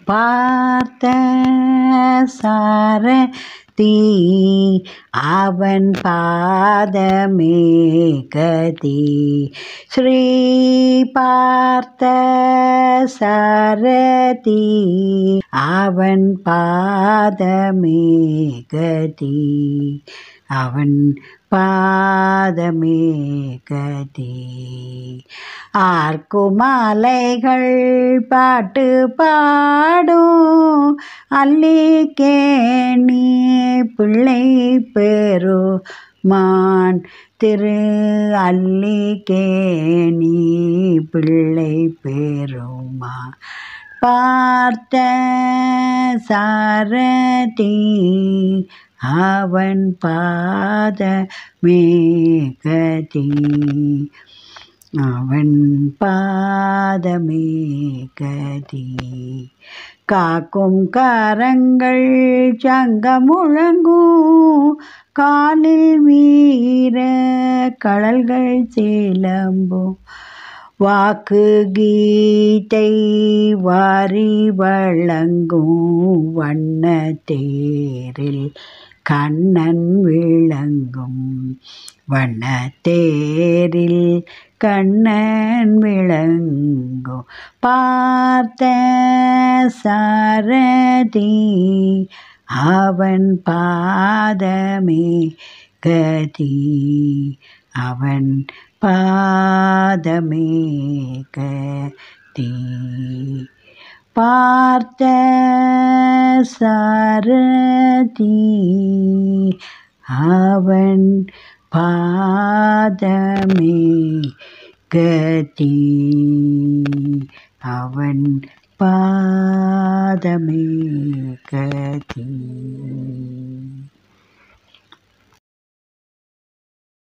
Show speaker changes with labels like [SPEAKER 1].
[SPEAKER 1] பார்த்த சாரதி அவன் பாதமே கதி ஸ்ரீ பார்த்த சாரதி அவன் பாதமே கதி அவன் பாதமே கதி ஆர்க்குமாலைகள் பாட்டு பாடும் அல்லிக்கேணி பிள்ளை பெரு மான் திரு அல்லிக்கேணி பிள்ளை பெருமா பார்த்த சாரதி அவன் பாத மேகதி அவன் பாதமே கதி காக்கும் கரங்கள் சங்க முழங்கும் காலில் வீர கடல்கள் சிலம்பும் வாக்கு கீதை வாரி வழங்கும் வண்ண தேரில் கண்ணன் விளங்கும் வண்ண தேரில் கண்ணன் விளங்கும் பார்த்த சாரதி அவன் பாதமே கதி அவன் பாதமே கதி பார்த்த சாரதி அவன் பாதமே கதி அவன் பாதமே கதி